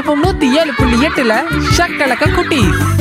FM நூத்தி ஏழு புள்ளி எட்டுல ஷக்கலக்க குட்டி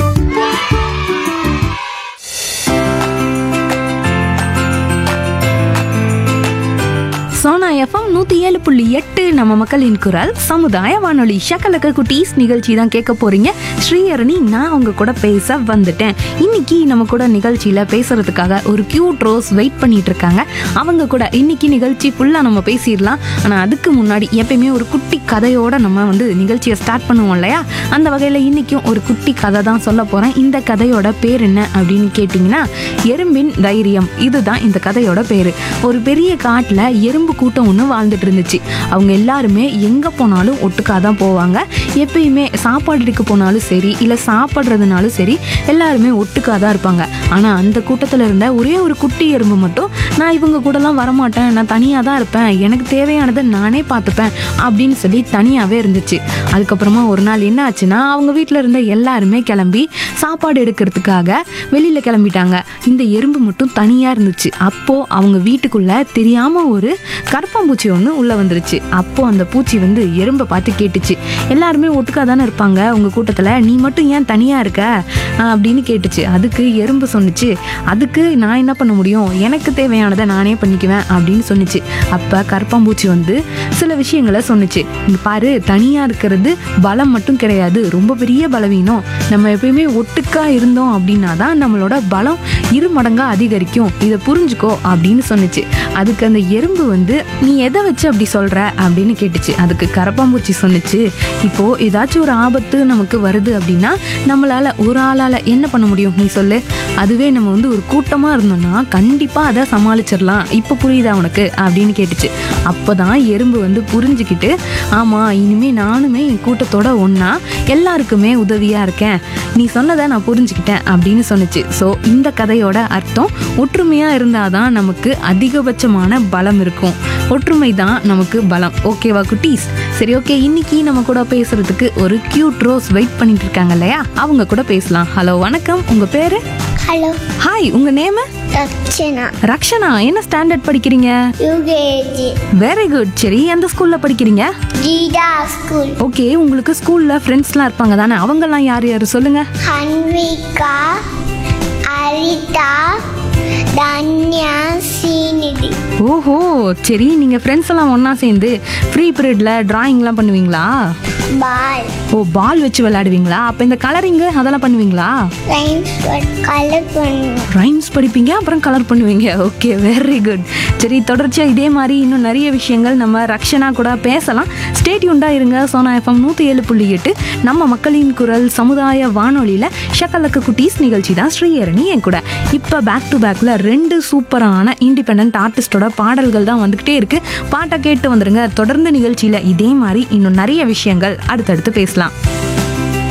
சோனா எஃப்எம் நூற்றி ஏழு புள்ளி எட்டு நம்ம மக்களின் குரல் சமுதாய வானொலி ஷக்கலக்க குட்டீஸ் நிகழ்ச்சி தான் கேட்க போறீங்க ஸ்ரீஹரணி நான் அவங்க கூட பேச வந்துட்டேன் இன்னைக்கு நம்ம கூட நிகழ்ச்சியில் பேசுறதுக்காக ஒரு கியூட் ரோஸ் வெயிட் பண்ணிட்டு இருக்காங்க அவங்க கூட இன்னைக்கு நிகழ்ச்சி ஃபுல்லாக நம்ம பேசிடலாம் ஆனால் அதுக்கு முன்னாடி எப்பயுமே ஒரு குட்டி கதையோட நம்ம வந்து நிகழ்ச்சியை ஸ்டார்ட் பண்ணுவோம் இல்லையா அந்த வகையில் இன்னைக்கும் ஒரு குட்டி கதை தான் சொல்ல போகிறேன் இந்த கதையோட பேர் என்ன அப்படின்னு கேட்டிங்கன்னா எறும்பின் தைரியம் இதுதான் இந்த கதையோட பேர் ஒரு பெரிய காட்டில் எறும்பு கூட்டம் ஒன்று வாழ்ந்துட்டு இருந்துச்சு அவங்க எல்லாருமே எங்கே போனாலும் ஒட்டுக்காக தான் போவாங்க எப்பயுமே சாப்பாடு எடுக்க போனாலும் சரி இல்லை சாப்பிட்றதுனாலும் சரி எல்லாருமே ஒட்டுக்காக தான் இருப்பாங்க ஆனால் அந்த கூட்டத்தில் இருந்த ஒரே ஒரு குட்டி எறும்பு மட்டும் நான் இவங்க கூடலாம் வரமாட்டேன் நான் தனியாக தான் இருப்பேன் எனக்கு தேவையானதை நானே பார்த்துப்பேன் அப்படின்னு சொல்லி தனியாகவே இருந்துச்சு அதுக்கப்புறமா ஒரு நாள் என்ன ஆச்சுன்னா அவங்க வீட்டில் இருந்த எல்லாருமே கிளம்பி சாப்பாடு எடுக்கிறதுக்காக வெளியில் கிளம்பிட்டாங்க இந்த எறும்பு மட்டும் தனியாக இருந்துச்சு அப்போது அவங்க வீட்டுக்குள்ளே தெரியாமல் ஒரு கரப்பாம்பூச்சி ஒன்று உள்ளே வந்துருச்சு அப்போது அந்த பூச்சி வந்து எறும்பை பார்த்து கேட்டுச்சு எல்லாருமே ஒட்டுக்கா தானே இருப்பாங்க உங்கள் கூட்டத்தில் நீ மட்டும் ஏன் தனியாக இருக்க ஆஹ் அப்படின்னு கேட்டுச்சு அதுக்கு எறும்பு சொன்னுச்சு அதுக்கு நான் என்ன பண்ண முடியும் எனக்கு தேவையானதை நானே பண்ணிக்குவேன் அப்படின்னு சொன்னுச்சு அப்போ கரப்பாம்பூச்சி வந்து சில விஷயங்களை சொன்னுச்சு இங்க பாரு தனியாக இருக்கிறது பலம் மட்டும் கிடையாது ரொம்ப பெரிய பலவீனம் நம்ம எப்பயுமே ஒட்டுக்கா இருந்தோம் அப்படின்னா தான் நம்மளோட பலம் இரு மடங்கா அதிகரிக்கும் இதை புரிஞ்சுக்கோ அப்படின்னு சொன்னுச்சு அதுக்கு அந்த எறும்பு வந்து நீ எதை வச்சு அப்படி சொல்ற அப்படின்னு கேட்டுச்சு அதுக்கு கரப்பாம்பூச்சி சொன்னுச்சு இப்போ ஏதாச்சும் ஒரு ஆபத்து நமக்கு வருது அப்படின்னா நம்மளால ஒரு ஆளால என்ன பண்ண முடியும் நீ சொல்லு அதுவே நம்ம வந்து ஒரு கூட்டமா இருந்தோம்னா கண்டிப்பா அதை சமாளிச்சிடலாம் இப்போ புரியுதா உனக்கு அப்படின்னு கேட்டுச்சு அப்போதான் எறும்பு வந்து புரிஞ்சுக்கிட்டு ஆமா இனிமே நானுமே என் கூட்டத்தோட ஒண்ணா எல்லாருக்குமே உதவியா இருக்கேன் நீ சொன்னதை நான் புரிஞ்சுக்கிட்டேன் அப்படின்னு சொன்னுச்சு ஸோ இந்த கதையோட அர்த்தம் ஒற்றுமையா இருந்தாதான் நமக்கு அதிகபட்சமான பலம் இருக்கும் ஒற்றுமை தான் நமக்கு பலம் ஓகேவா குட்டீஸ் சரி ஓகே இன்னைக்கு நம்ம கூட பேசுறதுக்கு ஒரு கியூட் ரோஸ் வெயிட் பண்ணிட்டு இருக்காங்க இல்லையா அவங்க கூட பேசலாம் ஹலோ வணக்கம் உங்க பேரு ஹலோ ஹாய் உங்க நேமு ரக்ஷனா ரக்ஷனா என்ன ஸ்டாண்டர்ட் படிக்கிறீங்க யூகேஜி வெரி குட் சரி எந்த ஸ்கூல்ல படிக்கிறீங்க கீதா ஸ்கூல் ஓகே உங்களுக்கு ஸ்கூல்ல ஃப்ரெண்ட்ஸ்லாம் இருப்பாங்க தானே அவங்கெல்லாம் யார் யார் சொல்லுங்க ஹன்விகா அரிதா தன்யா சீனிதி ஓஹோ சரி நீங்க ஃப்ரெண்ட்ஸ் எல்லாம் ஒண்ணா சேர்ந்து ஃப்ரீ பீரியட்ல டிராயிங்லாம் பண்ணுவீங்களா பால் ஓ பால் வச்சு விளையாடுவீங்களா அப்ப இந்த கலரிங்கு அதெல்லாம் பண்ணுவீங்களா ரைம்ஸ் கலர் பண்ணுவோம் ரைம்ஸ் படிப்பீங்க அப்புறம் கலர் பண்ணுவீங்க ஓகே வெரி குட் சரி தொடர்ச்சியா இதே மாதிரி இன்னும் நிறைய விஷயங்கள் நம்ம ரக்ஷனா கூட பேசலாம் ஸ்டேட்யூண்டா இருங்க சோனா எஃப்எம் நூத்தி ஏழு புள்ளி எட்டு நம்ம மக்களின் குரல் சமுதாய வானொலியில ஷக்கலக்க குட்டீஸ் நிகழ்ச்சி தான் ஸ்ரீஹரணி என் கூட இப்போ பேக் டு பேக்ல ரெண்டு சூப்பரான இண்டிபெண்ட் ஆர்டிஸ்டோட பாடல்கள் தான் வந்துகிட்டே இருக்கு பாட்டை கேட்டு வந்துருங்க தொடர்ந்து நிகழ்ச்சியில இதே மாதிரி இன்னும் நிறைய விஷயங்கள் அடுத்தடுத்து பேசலாம்